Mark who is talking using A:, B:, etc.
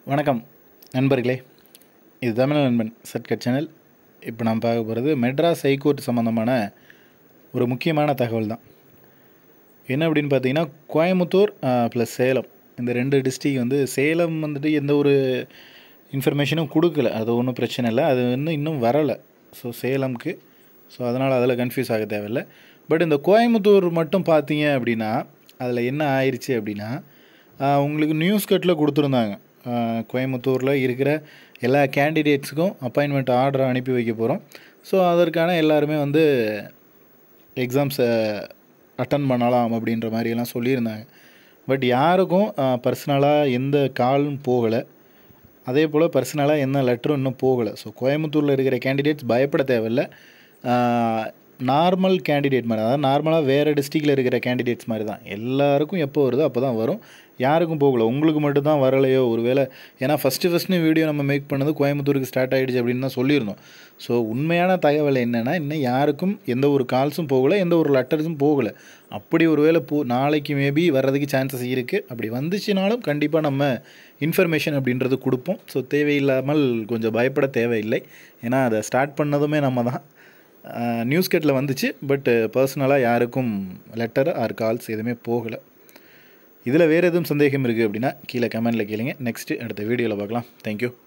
A: வணக்கம் நண்பர்களே இது தமிழ் நண்பன் சட்கட் சேனல் இப்போ நான் பார்க்க போகிறது மெட்ராஸ் ஹைகோர்ட் சம்மந்தமான ஒரு முக்கியமான தகவல் தான் என்ன அப்படின்னு பார்த்தீங்கன்னா கோயம்புத்தூர் ப்ளஸ் சேலம் இந்த ரெண்டு டிஸ்ட்ரிக் வந்து சேலம் வந்துட்டு எந்த ஒரு இன்ஃபர்மேஷனும் கொடுக்கல அது ஒன்றும் பிரச்சனை இல்லை அது இன்னும் இன்னும் வரலை ஸோ சேலம்க்கு ஸோ அதனால் அதில் கன்ஃபியூஸ் ஆக தேவையில்லை பட் இந்த கோயம்புத்தூர் மட்டும் பார்த்தீங்க அப்படின்னா அதில் என்ன ஆயிடுச்சு அப்படின்னா ஆஹ் உங்களுக்கு நியூஸ் கட்டில் கொடுத்துருந்தாங்க ஆஹ் கோயம்புத்தூரில் இருக்கிற எல்லா கேண்டிடேட்ஸுக்கும் அப்பாயின்மெண்ட் ஆர்டர் அனுப்பி வைக்க போகிறோம் ஸோ அதற்கான எல்லாருமே வந்து எக்ஸாம்ஸை அட்டன் பண்ணலாம் அப்படின்ற மாதிரியெல்லாம் சொல்லியிருந்தாங்க பட் யாருக்கும் பர்சனலாக எந்த காலும் போகலை அதே போல் பர்சனலாக எந்த லெட்டரும் இன்னும் போகலை ஸோ கோயம்புத்தூரில் இருக்கிற கேண்டிடேட்ஸ் பயப்பட தேவையில்லை நார்மல் கேண்டிடேட் மாதிரி அதாவது நார்மலாக வேறு டிஸ்ட்ரிக்டில் இருக்கிற கேண்டிடேட்ஸ் மாதிரி தான் எல்லாருக்கும் எப்போ வருதோ அப்போ தான் வரும் யாருக்கும் போகல உங்களுக்கு மட்டும் தான் வரலையோ ஒருவேளை ஏன்னா ஃபஸ்ட்டு ஃபஸ்ட்டு வீடியோ நம்ம மேக் பண்ணது கோயம்புத்தூருக்கு ஸ்டார்ட் ஆகிடுச்சு அப்படின்னு தான் சொல்லியிருந்தோம் ஸோ உண்மையான தகவல் என்னென்னா இன்னும் யாருக்கும் எந்த ஒரு கால்ஸும் போகலை எந்த ஒரு லெட்டர்ஸும் போகலை அப்படி ஒரு வேளை போ நாளைக்கு மேபி வர்றதுக்கு சான்சஸ் இருக்குது அப்படி வந்துச்சுனாலும் கண்டிப்பாக நம்ம இன்ஃபர்மேஷன் அப்படின்றது கொடுப்போம் ஸோ தேவையில்லாமல் கொஞ்சம் பயப்பட தேவையில்லை ஏன்னா அதை ஸ்டார்ட் பண்ணதுமே நம்ம தான் நியூஸ் கட்டில் வந்துச்சு பட் பர்சனலாக யாருக்கும் லெட்டர் ஆர் கால்ஸ் எதுவுமே போகலை இதில் வேறு எதுவும் சந்தேகம் இருக்குது அப்படின்னா கீழே கமெண்டில் கேளுங்க நெக்ஸ்ட்டு அடுத்த வீடியோவில் பார்க்கலாம் தேங்க்யூ